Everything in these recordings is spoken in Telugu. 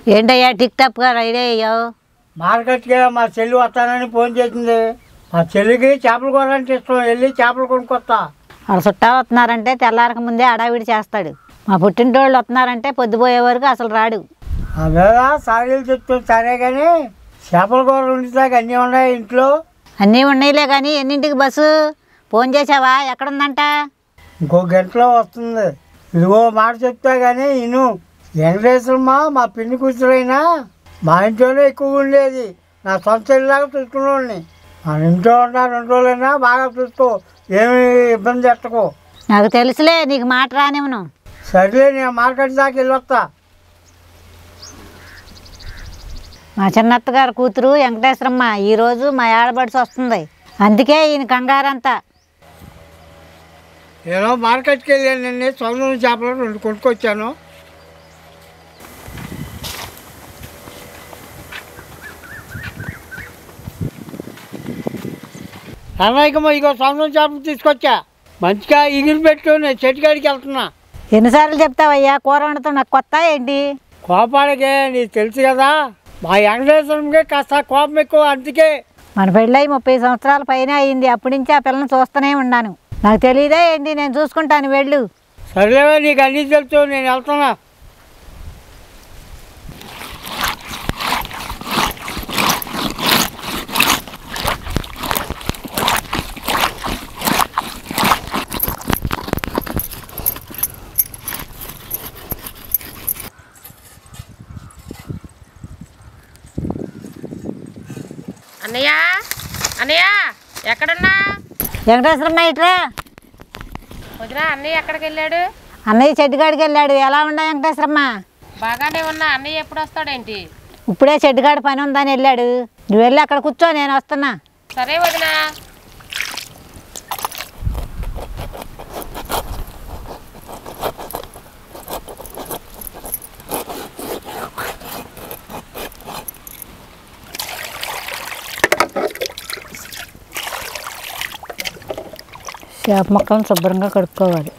ఏంటయ్యా టిక్ టాప్గా రెడీ అయ్యావు మార్కెట్కి మా చెల్లి వస్తానని ఫోన్ చేసింది మా చెల్లికి చేపల కూర అంటే ఇష్టం వెళ్ళి చేపలు కొనుక్కొస్తా వాళ్ళ చుట్టాలు వస్తున్నారంటే తెల్లారక ముందే అడావిడి చేస్తాడు మా పుట్టింటోళ్ళు వస్తున్నారంటే పొద్దుపోయే వరకు అసలు రాడు అదే సారీలు చెప్తాం సరే కానీ చేపల కూర వండుతాక అన్నీ ఉన్నాయి ఇంట్లో అన్నీ ఉన్నాయిలే కానీ ఎన్నింటికి బస్సు ఫోన్ చేసావా ఎక్కడుందంట ఇంకో గంటలో వస్తుంది ఇదిగో మాట చెప్తా కానీ ఇను వెంకటేశ్వరమ్మ మా పిన్ని కూతురైనా మా ఇంట్లోనే ఎక్కువ ఉండేది నా సొంత ఇల్లాగా చూసుకునేవాడిని మన ఇంట్లో ఉన్న రెండు రోజులైనా బాగా చూసుకో ఏమి ఇబ్బంది పెట్టకు నాకు తెలుసులే నీకు మాట రానివ్వను సర్లే నేను మార్కెట్ దాకా వెళ్ళొస్తా మా చిన్నత్తగారు కూతురు వెంకటేశ్వరమ్మ ఈరోజు మా ఆడబడిసి వస్తుంది అందుకే ఈయన కంగారంతా నేను మార్కెట్కి వెళ్ళాను నిన్న సొంత చేపలు రెండు కొనుక్కొచ్చాను అన్నయ్యకమ్మ ఇగో సొంతం చేపలు తీసుకొచ్చా మంచిగా ఇగిరి పెట్టు నేను చెట్టుకాడికి వెళ్తున్నా ఎన్నిసార్లు చెప్తావయ్యా కూర వండుతాం నాకు కొత్త ఏంటి కోపాలకే నీకు తెలుసు కదా మా వెంకటేశ్వరంకే కాస్త కోపం ఎక్కువ అందుకే మన పెళ్ళై ముప్పై సంవత్సరాల పైన అయింది అప్పటి నుంచి ఆ పిల్లని చూస్తూనే ఉన్నాను నాకు తెలియదా ఏంటి నేను చూసుకుంటాను వెళ్ళు సరేవే నీకు అన్నీ తెలుసు నేను వెళ్తున్నా అన్నయ్య అన్నయ్య ఎక్కడున్నా వెంకటేశ్వరమ్మ ఇట్రా వదినా అన్నయ్య ఎక్కడికి వెళ్ళాడు అన్నయ్య చెట్టుగాడికి వెళ్ళాడు ఎలా ఉండా వెంకటేశ్వరమ్మ బాగానే ఉన్నా అన్నయ్య ఎప్పుడు వస్తాడేంటి ఇప్పుడే చెట్టుగాడి పని ఉందని వెళ్ళాడు నువ్వు వెళ్ళి అక్కడ కూర్చో నేను వస్తున్నా సరే వదినా చేప ముక్కలను శుభ్రంగా కడుక్కోవాలి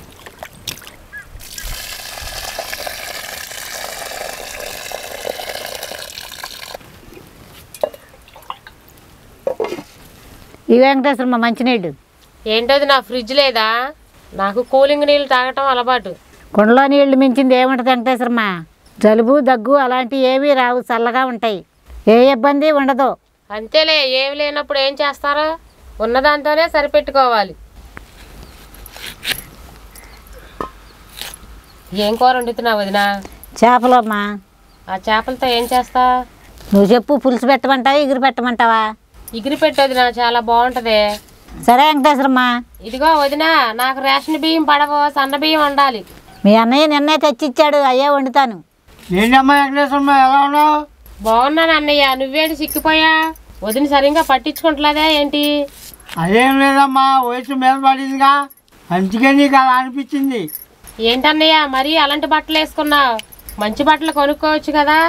ఈ వెంకటేశ్వరమ్మ మంచినీళ్ళు ఏంటది నా ఫ్రిడ్జ్ లేదా నాకు కూలింగ్ నీళ్ళు తాగటం అలవాటు కుండలో నీళ్లు మించింది ఏముంటుంది వెంకటేశ్వరమ్మ జలుబు దగ్గు అలాంటివి ఏమీ రావు చల్లగా ఉంటాయి ఏ ఇబ్బంది ఉండదు అంతేలే ఏమి లేనప్పుడు ఏం చేస్తారా ఉన్నదాంతోనే సరిపెట్టుకోవాలి ఏం కూర వండుతున్నావు వదినా చేపలమ్మా ఆ చేపలతో ఏం చేస్తా నువ్వు చెప్పు పులుసు పెట్టమంటావా ఎగురు పెట్టమంటావా ఇగిరి పెట్టొదినా చాలా బాగుంటది సరే వెంకటేశ్వరమ్మ ఇదిగో వదినా నాకు రేషన్ బియ్యం పడవ సన్న బియ్యం వండాలి మీ అన్నయ్య నిన్నే తెచ్చిచ్చాడు అయ్యే వండుతాను ఏంటమ్మా వెంకటేశ్వరమ్మ ఎలా ఉన్నావు బాగున్నాను అన్నయ్య నువ్వేంటి సిక్కిపోయా వదిన సరిగ్గా పట్టించుకుంటలేదా ఏంటి అదేం లేదమ్మా వయసు మీద పడిందిగా అందుకే నీకు అలా అనిపించింది ఏంటన్నయ్య మరి అలాంటి బట్టలు వేసుకున్నావు మంచి బట్టలు కొనుక్కోవచ్చు కదా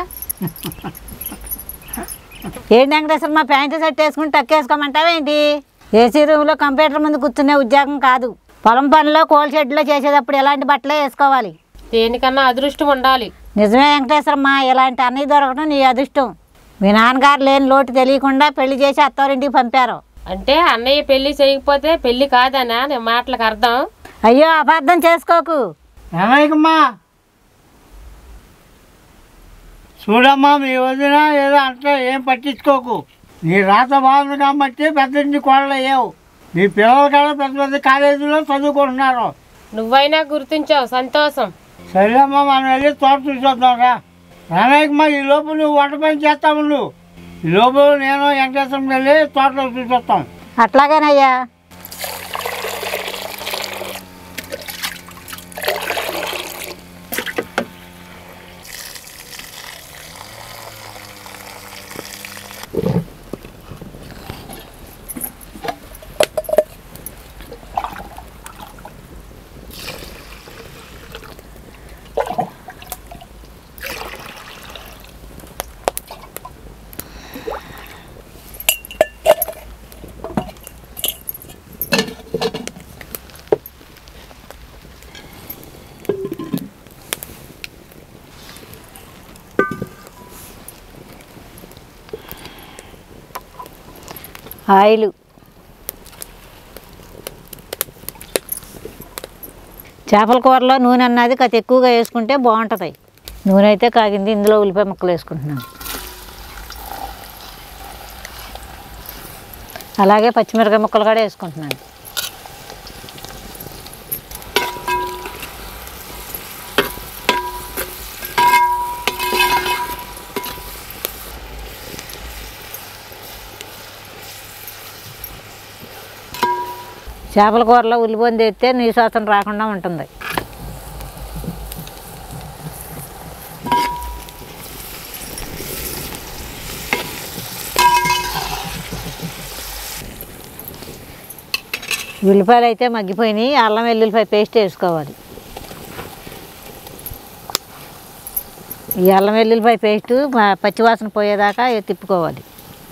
ఏంటి వెంకటేశ్వరమ్మ ప్యాంటు షర్ట్ వేసుకుని టక్కేసుకోమంటావా ఏంటి ఏసీ రూమ్లో కంప్యూటర్ ముందు కూర్చునే ఉద్యోగం కాదు పొలం పనిలో కోల్ షెడ్లో చేసేటప్పుడు ఎలాంటి బట్టలే వేసుకోవాలి దేనికన్నా అదృష్టం ఉండాలి నిజమే వెంకటేశ్వరమ్మ ఇలాంటి అన్నయ్య దొరకడం నీ అదృష్టం మీ నాన్నగారు లేని లోటు తెలియకుండా పెళ్లి చేసి అత్తవారింటికి పంపారు అంటే అన్నయ్య పెళ్లి చేయకపోతే పెళ్లి కాదనా నీ మాటలకు అర్థం అయ్యో అపార్థం చేసుకోకు ఏమైకమ్మా చూడమ్మా మీ వదిన ఏదో అంటే ఏం పట్టించుకోకు నీ రాత బాగుంది కాబట్టి పెద్ద ఇంటి కోడలు అయ్యావు నీ పిల్లలు కూడా పెద్ద పెద్ద కాలేజీలో చదువుకుంటున్నారు నువ్వైనా గుర్తించావు సంతోషం సరేమ్మా మనం వెళ్ళి తోట చూసొద్దాం రా రానాయకమ్మా ఈ లోపు నువ్వు వంట పని చేస్తావు నువ్వు ఈ లోపు నేను వెంకటేశ్వరం వెళ్ళి తోటలో చూసొస్తాం అట్లాగేనయ్యా ఆయిల్ చేపల కూరలో నూనె అన్నది కాస్త ఎక్కువగా వేసుకుంటే బాగుంటుంది నూనె అయితే కాగింది ఇందులో ఉల్లిపాయ ముక్కలు వేసుకుంటున్నాను అలాగే పచ్చిమిరకాయ ముక్కలు కూడా వేసుకుంటున్నాను చేపల కూరలో ఉల్లిపొంది ఎత్తే నీసు వాసన రాకుండా ఉంటుంది ఉల్లిపాయలు అయితే మగ్గిపోయినాయి అల్లం వెల్లుల్లిపాయ పేస్ట్ వేసుకోవాలి ఈ అల్లం వెల్లుల్లిపాయ పేస్టు మ- పచ్చివాసన పోయేదాకా తిప్పుకోవాలి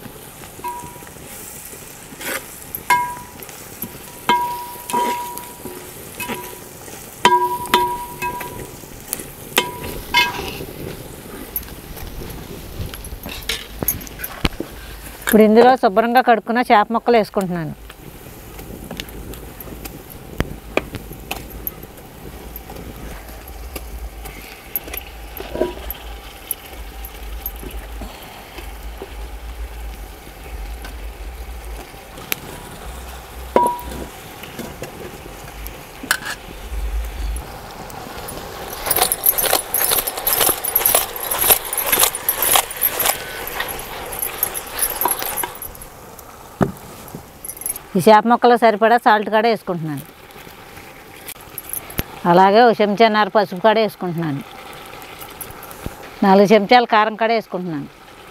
ఇప్పుడు ఇందులో శుభ్రంగా కడుక్కున్న చేప ముక్కలు వేసుకుంటున్నాను ఈ చేప ముక్కలు సరిపడా సాల్ట్ కూడా వేసుకుంటున్నాను అలాగే ఒక చెంచాన్నర పసుపు కూడా వేసుకుంటున్నాను నాలుగు చెంచాలు కారం కూడా వేసుకుంటున్నాను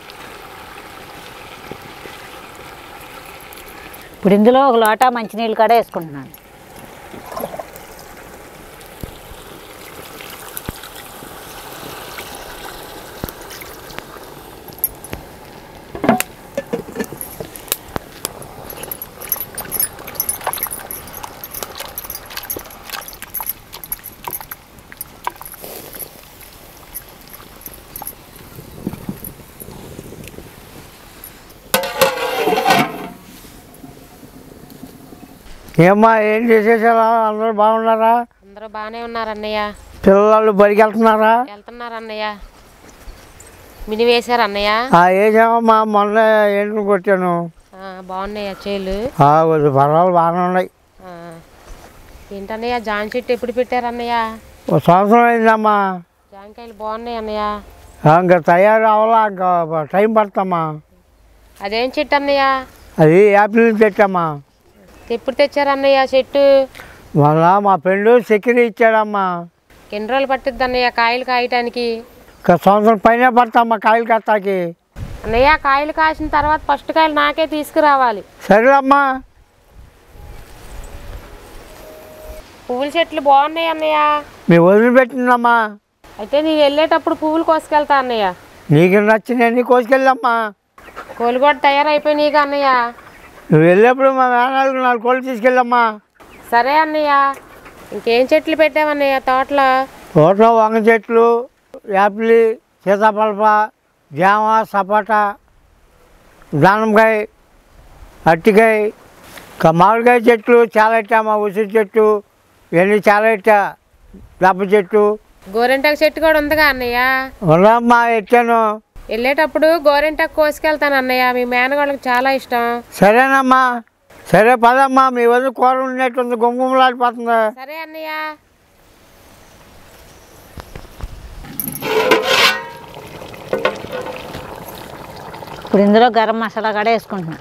ఇప్పుడు ఇందులో ఒక లోటా మంచినీళ్ళు కూడా వేసుకుంటున్నాను ఏమ్మా ఏం చేసేసారా అందరూ బాగున్నారా అందరూ బాగానే ఉన్నారు అన్నయ్య పిల్లలు బడికి వెళ్తున్నారా వెళ్తున్నారు అన్నయ్య మిని వేశారు అన్నయ్య ఆ వేసామమ్మా మొన్న ఎండ్లు కొట్టాను ఆ, బాగున్నాయి చేలు ఆ, కొద్ది పర్వాలు బాగానే ఉన్నాయి ఆ. ఏంటన్నయ్య జాన్ చెట్టు ఎప్పుడు పెట్టారు అన్నయ్య ఒక సంవత్సరం అయిందమ్మా జాంకాయలు బాగున్నాయి అన్నయ్య ఆ, ఇంకా తయారు అవ్వాలా ఇంకా టైం పడుతుందమ్మా అదేం చెట్టు అన్నయ్య అది యాపిల్ పెట్టమ్మా ఎప్పుడు తెచ్చారు అన్నయ్య చెట్టు మొన్న మా ఫ్రెండ్ సెక్యూరిటీ ఇచ్చాడమ్మా ఎన్ని రోజులు పట్టుద్ది అన్నయ్య కాయలు కాయటానికి ఇంకా సంవత్సరం పైన పడతామ్మా కాయలు కట్టాకి అన్నయ్య కాయలు కాసిన తర్వాత ఫస్ట్ కాయలు నాకే తీసుకురావాలి సరేమ్మా పువ్వుల చెట్లు బాగున్నాయి అన్నయ్య మీ వదిలిపెట్టిందమ్మా అయితే నేను వెళ్ళేటప్పుడు పువ్వులు కోసుకెళ్తా అన్నయ్య నీకు నచ్చినవన్నీ కోసుకెళ్ళమ్మా కోళ్ళు కూడా తయారైపోయి నీకు అన్నయ్య నువ్వు వెళ్ళేప్పుడు మా మేనాలకు నాలుగు కోళ్ళు తీసుకెళ్ళమ్మా సరే అన్నయ్య ఇంకేం చెట్లు పెట్టావన్నయ్య తోటలో తోటలో వంగ చెట్లు యాపిల్ సీతాపలప జామ సపోటా దానిమ్మకాయ అట్టికాయ ఇంకా మామిడికాయ చెట్లు చాలా ఎట్టామా ఉసిరి చెట్టు ఇవన్నీ చాలా ఎట్టా దప్ప చెట్టు గోరెంటాకు చెట్టు కూడా ఉందిగా అన్నయ్య ఉన్నామ్మా ఎట్టాను వెళ్ళేటప్పుడు గోరెంటాకు కోసుకెళ్తాను అన్నయ్య మీ మేనగాళ్ళకి చాలా ఇష్టం సరేనమ్మా సరే పదమ్మా మీ వద్ద కూర ఉన్నట్టుంది గుమ్మగుమ్మలాడిపోతుంది సరే అన్నయ్య ఇప్పుడు ఇందులో గరం మసాలా కూడా వేసుకుంటున్నా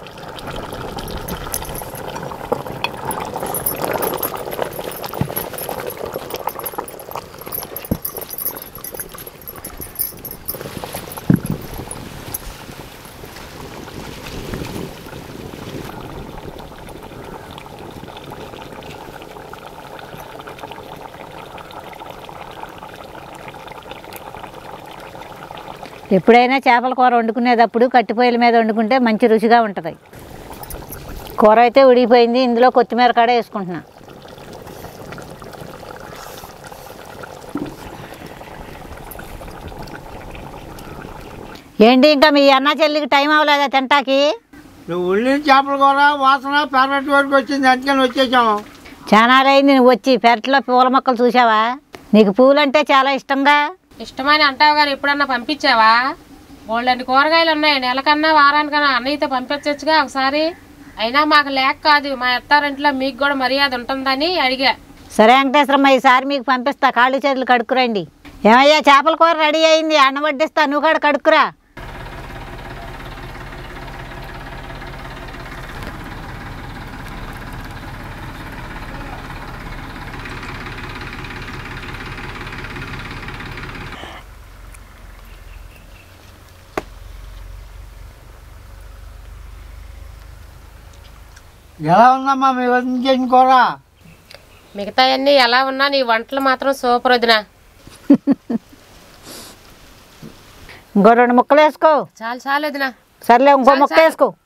ఎప్పుడైనా చేపల కూర వండుకునేటప్పుడు కట్టిపొయ్యల మీద వండుకుంటే మంచి రుచిగా ఉంటుంది కూర అయితే ఉడిగిపోయింది ఇందులో కొత్తిమీర కాడ వేసుకుంటున్నా ఏంటి ఇంకా మీ అన్న చెల్లికి టైం అవ్వలేదా తింటాకి నువ్వు ఉల్లి చేపల కూర వాసన పెరటి వరకు వచ్చింది అందుకని వచ్చేసాము చాలా అయింది నువ్వు వచ్చి పెరట్లో పూల మొక్కలు చూసావా నీకు పూలంటే చాలా ఇష్టంగా ఇష్టమని అంటావు కానీ ఎప్పుడన్నా పంపించావా వాళ్ళని కూరగాయలు ఉన్నాయి నెలకన్నా వారానికన్నా అన్నయ్యతో పంపించచ్చుగా ఒకసారి అయినా మాకు లేక కాదు మా అత్తారింట్లో మీకు కూడా మర్యాద ఉంటుందని అడిగా సరే వెంకటేశ్వరమ్మ ఈసారి మీకు పంపిస్తా కాళ్ళు చేతులు కడుక్కురండి ఏమయ్యా చేపల కూర రెడీ అయింది అన్నం వడ్డిస్తా నువ్వు కూడా కడుక్కురా ఎలా ఉందమ్మా మీ వదిన చేసిన కూర మిగతా అన్నీ ఎలా ఉన్నా నీ వంటలు మాత్రం సూపర్ వదినా ఇంకో రెండు ముక్కలు వేసుకో చాలు చాలు వదినా సర్లే ఇంకో ముక్క వేసుకో